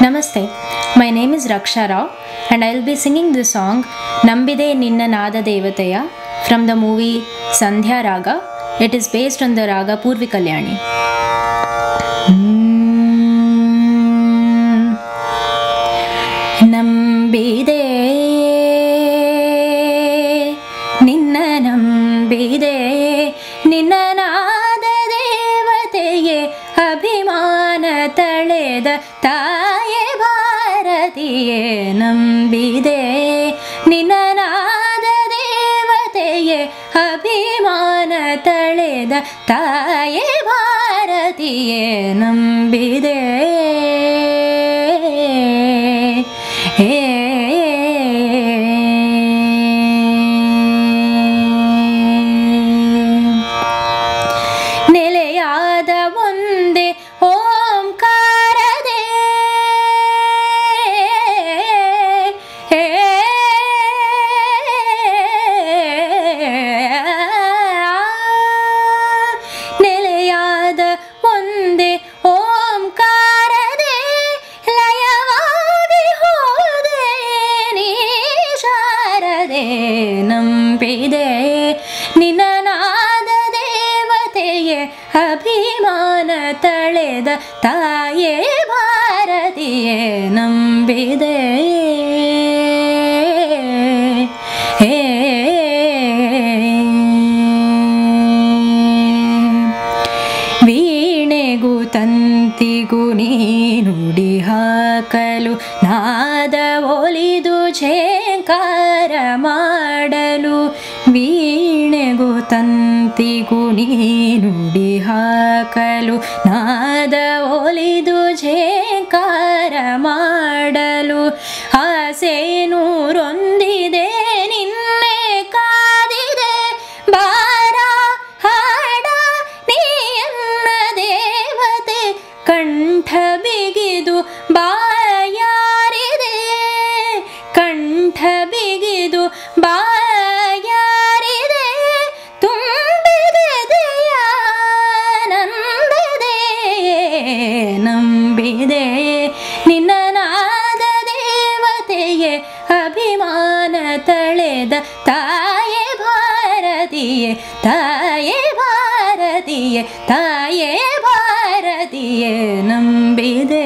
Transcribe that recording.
Namaste. My name is Raksha Rao and I'll be singing the song Nambide Ninna Nada Devataya from the movie Sandhya Raga. It is based on the Raga Purvi Kalyani. ನಂಬಿದೆ ನಿನ್ನ ನಂಬಿದೆ ನಿನ್ನ ನಾದ ದೇವತೆಗೆ ಅಭಿಮಾನ ತಳೆದ ತಾಯೇ ಭಾರತೀಯೇ ನಂಬಿದೆ ನಿನ್ನ ನಾದ ದೇವತೆಗೆ ಅಭಿಮಾನ ತಳೆದ ತಾಯೇ ಭಾರತೀಯೇ ನಂಬಿದೆ ಹೇ ನೆಲೆಯಾದ ಒಂದೇ ಓಂಕಾರದೆ ನೆಲೆಯಾದ ಒಂದೇ ಓಂಕಾರದೆ ಲಯವಾಗಿ ಹೋದೆ ನೀ ಶಾರದೆ ನಂಬಿದೆ ನಿನ್ನ ನಾದ ದೇವತೆಗೆ ಅಭಿಮಾನ ತಳೆದ ತಾಯೇ ಭಾರತೀಯೇ ನಂಬಿದೆ ಹೇ ವೀಣೆಗೂ ತಂತಿಗೂ ನೀನುಡಿ ಹಾಕಲು ನಾದ ಒಲಿದು ಝೇಂಕಾರ ಮಾಡಲು ವೀಣೆಗೂ ತಂತಿಗೂ ನೀನುಡಿ ಹಾಕಲು ನಾದ ಒಲಿದು ಝೇಂಕಾರ ಮಾಡಲು ಆಸೆ ನೂರೊಂದಿದೆ ನಿನ್ನೆ ಕಾದಿದೆ ಬಾರ ಹಾಡ ನೀಯನ್ನ ದೇವತೆ ಕಂಠ ಬಿಗಿದು ಬಾಯಾರಿದೆ ಕಂಠ ಬಿಗಿದು ಬಾಯಾರಿದೆ ತುಂಬಿದೆ ದಯಾನಂದದೆ ನಂಬಿದೆ ನಿನ್ನ ನಾದ ದೇವತೆಗೆ ಅಭಿಮಾನ ತಳೆದ ತಾಯೇ ಭಾರತೀಯೇ ತಾಯೇ ಭಾರತೀಯೇ ತಾಯೇ ಭಾರತೀಯೇ ನಂಬಿದೆ